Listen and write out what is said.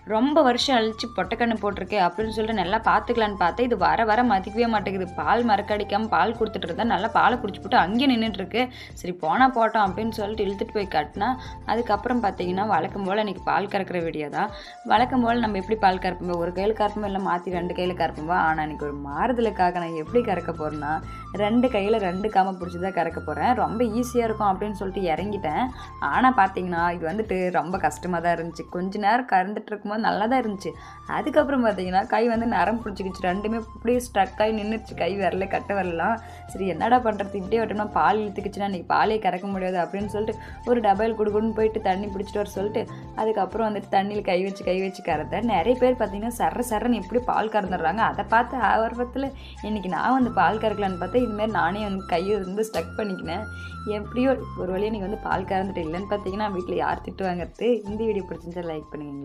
ரொம்ப வருஷம் அழிச்சு பொட்டக்கண்ணு போட்டிருக்கே அப்படின்னு சொல்லிட்டு நல்லா பார்த்துக்கலான்னு பார்த்தா இது வர வர மதிக்கவே மாட்டேங்குது பால் மறக்கடிக்காமல் பால் கொடுத்துட்டு இருந்தா நல்லா பாலை குடிச்சு போட்டு அங்கேயே நின்றுட்டு இருக்கு சரி போனால் போட்டோம் அப்படின்னு சொல்லிட்டு இழுத்துட்டு போய் காட்டினா அதுக்கப்புறம் பார்த்தீங்கன்னா வழக்கம் போல் இன்னைக்கு பால் கறக்கிற வீடியோ தான் வழக்கம் போல் நம்ம எப்படி பால் கறப்போம் ஒரு கையில் கறப்போம் இல்லை மாற்றி ரெண்டு கையில் கறப்போம் ஆனால் இன்னைக்கு ஒரு மாறுதலுக்காக நான் எப்படி கறக்க போகிறேன்னா ரெண்டு கையில் ரெண்டு காம பிடிச்சி தான் கறக்க போகிறேன் ரொம்ப ஈஸியாக இருக்கும் அப்படின்னு சொல்லிட்டு இறங்கிட்டேன் ஆனால் பார்த்தீங்கன்னா இது வந்துட்டு ரொம்ப கஷ்டமாக தான் இருந்துச்சு கொஞ்ச நேரம் கறந்துட்டு இருக்கும்போது நல்லா தான் இருந்துச்சு அதுக்கப்புறம் பார்த்தீங்கன்னா கை வந்து நரம் பிடிச்சிக்கிச்சு ரெண்டுமே அப்படியே ஸ்ட்ரக் ஆகி நின்றுச்சு கை வரல கட்ட வரலாம் சரி என்னடா பண்ணுறது இப்படியே விட்டோம்னா பால் இழுத்துக்குச்சுன்னா இன்றைக்கி பாலே கறக்க முடியாது அப்படின்னு சொல்லிட்டு ஒரு டபைல் குடுக்குன்னு போயிட்டு தண்ணி பிடிச்சிட்டு வர சொல்லிட்டு அதுக்கப்புறம் வந்துட்டு தண்ணியில் கை வச்சு கை வச்சு கறந்தேன் நிறைய பேர் பார்த்தீங்கன்னா சர சரன்னு எப்படி பால் கறந்துடுறாங்க அதை பார்த்து ஆர்வத்தில் இன்றைக்கி நான் வந்து பால் கறக்கலான்னு பார்த்தா இதுமாரி நானே வந்து கையை வந்து ஸ்டக் பண்ணிக்கினேன் எப்படியோ ஒரு வழியாக நீங்கள் வந்து பால் கறந்துட்டு இல்லைன்னு பார்த்தீங்கன்னா வீட்டில் யார் திட்டு வாங்குறது இந்த வீடியோ பிடிச்சிருந்தா லைக் பண்ணுங்க